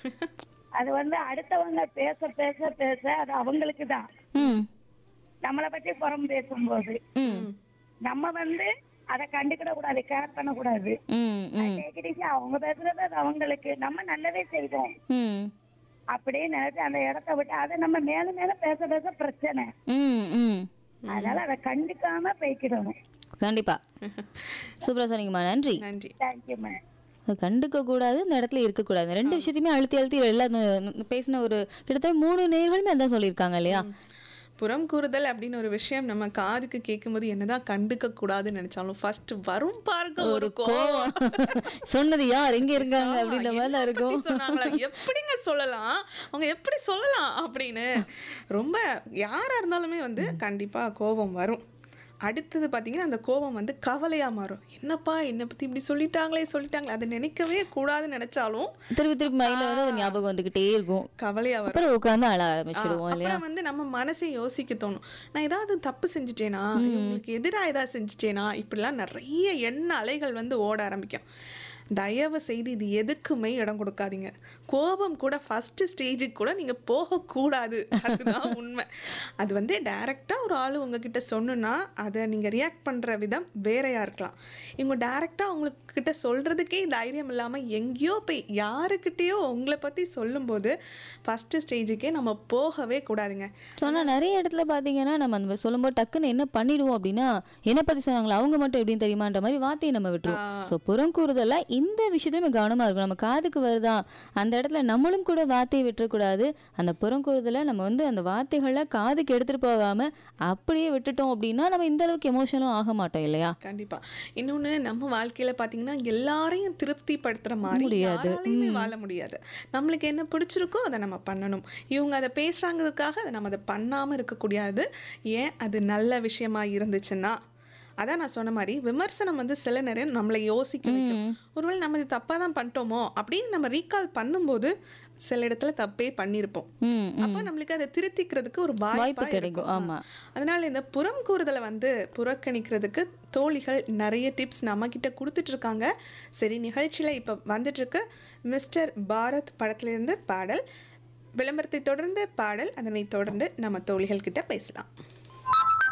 அது வந்து அடுத்தவங்க பேச பேச பேச அது அவங்களுக்கு தான் ம் நம்மளை பத்தி புறம் பேசும்போது ம் நம்ம வந்து அதை கண்டுக்கிட கூடாது கேர் பண்ணக்கூடாது ம் ம் கேக்குறீங்க அவங்க பேசுறது அது அவங்களுக்கு நம்ம நல்லதே செய்வோம் ம் அப்படியே நினைச்சு அந்த இடத்த விட்டு அதை நம்ம மேல மேல பேச பேச பிரச்சனை ம் ம் அதனால அதை கண்டுக்காம போய்க்கிடணும் கண்டிப்பா சூப்பரா சொன்னீங்கம்மா நன்றி நன்றி தேங்க்யூ மேம் அது கண்டுக்க கூடாது இந்த இடத்துல இருக்கக்கூடாது இந்த ரெண்டு விஷயத்தையுமே அழுத்தி அழுத்தி எல்லா இந்த பேசின ஒரு கிட்டத்தட்ட மூணு நேர்களுமே அதான் சொல்லியிருக்காங்க இல்லையா புறம் கூறுதல் அப்படின்னு ஒரு விஷயம் நம்ம காதுக்கு கேட்கும்போது என்னதான் கண்டுக்க கூடாதுன்னு நினைச்சாலும் ஃபர்ஸ்ட் வரும் பாருங்க ஒரு கோவம் சொன்னது யார் எங்க இருக்காங்க ஆமா, அப்படின்ற மாதிரி என்னை தான் இருக்கும் பத்தி சொன்னாங்களா எப்படிங்க சொல்லலாம் அவங்க எப்படி சொல்லலாம் அப்படின்னு ரொம்ப யாரா இருந்தாலுமே வந்து கண்டிப்பா கோபம் வரும் அடுத்தது பார்த்தீங்கன்னா அந்த கோபம் வந்து கவலையா மாறும் என்னப்பா என்னை பத்தி இப்படி சொல்லிட்டாங்களே சொல்லிட்டாங்களே அதை நினைக்கவே கூடாதுன்னு நினைச்சாலும் திருப்பி திருப்பி மைண்ட்ல வந்து அது ஞாபகம் வந்துகிட்டே இருக்கும் கவலையா வரும் அப்புறம் உட்காந்து அழ ஆரம்பிச்சிடுவோம் இல்லையா அப்புறம் வந்து நம்ம மனசை யோசிக்க தோணும் நான் ஏதாவது தப்பு செஞ்சுட்டேனா இவங்களுக்கு எதிராக ஏதாவது செஞ்சுட்டேனா இப்படிலாம் நிறைய எண்ண அலைகள் வந்து ஓட ஆரம்பிக்கும் தயவு செய்து இது எதுக்குமே இடம் கொடுக்காதீங்க கோபம் கூட ஃபர்ஸ்ட் ஸ்டேஜுக்கு கூட நீங்கள் போகக்கூடாது அதுதான் உண்மை அது வந்து டைரெக்டாக ஒரு ஆள் உங்ககிட்ட சொன்னுன்னா அதை நீங்கள் ரியாக்ட் பண்ணுற விதம் வேறையாக இருக்கலாம் இவங்க டைரெக்டாக உங்ககிட்ட சொல்கிறதுக்கே தைரியம் இல்லாமல் எங்கேயோ போய் யாருக்கிட்டேயோ உங்களை பற்றி சொல்லும்போது ஃபஸ்ட்டு ஸ்டேஜுக்கே நம்ம போகவே கூடாதுங்க சொன்னா நிறைய இடத்துல பாத்தீங்கன்னா நம்ம அந்த சொல்லும்போது டக்குன்னு என்ன பண்ணிடுவோம் அப்படின்னா என்ன பத்தி சொன்னாங்களா அவங்க மட்டும் எப்படின்னு தெரியுமான்ற மாதிரி வார்த்தையை நம்ம விட்டுருவோம் ஸோ புறங்கூறுதல்ல இந்த விஷயத்தையும் நம்ம கவனமா இருக்கணும் நம்ம காதுக்கு வருதா அந்த இடத்துல நம்மளும் கூட வார்த்தையை விட்டுறக்கூடாது அந்த புறங்கூறுதலை நம்ம வந்து அந்த வார்த்தைகளை காதுக்கு எடுத்துட்டு போகாம அப்படியே விட்டுட்டோம் அப்படின்னா நம்ம இந்த அளவுக்கு எமோஷனும் ஆக மாட்டோம் இல்லையா கண்டிப்பா இன்னொன்னு நம்ம வாழ்க்கையில பாத்தீங்கன்னா எல்லாரையும் திருப்திப்படுத்துற மாதிரி முடியாது. யாராலையுமே வாழ முடியாது நம்மளுக்கு என்ன பிடிச்சிருக்கோ அதை நம்ம பண்ணணும் இவங்க அதை பேசுறாங்கிறதுக்காக அதை நம்ம அதை பண்ணாம இருக்கக்கூடாது ஏன் அது நல்ல விஷயமா இருந்துச்சுன்னா அதான் நான் சொன்ன மாதிரி விமர்சனம் வந்து சில நேரம் நம்மளை யோசிக்க வைக்கும் ஒருவேளை நம்ம இது தப்பா தான் பண்ணிட்டோமோ அப்படின்னு நம்ம ரீகால் பண்ணும்போது சில இடத்துல தப்பே பண்ணியிருப்போம் ம் ம். அப்ப நம்மளுக்கு அதை திருத்திக்கிறதுக்கு ஒரு வாய்ப்பு வாய்ப்பு கிடைக்கும், ஆமா. அதனால இந்த புறம் கூறுதலை வந்து புறக்கணிக்கிறதுக்கு தோழிகள் நிறைய டிப்ஸ் நம்ம கிட்ட கொடுத்துட்டு இருக்காங்க சரி நிகழ்ச்சியில இப்ப வந்துட்டு இருக்கு மிஸ்டர் பாரத் படத்துல இருந்து பாடல் விளம்பரத்தை தொடர்ந்து பாடல் அதனை தொடர்ந்து நம்ம தோழிகள் கிட்ட பேசலாம்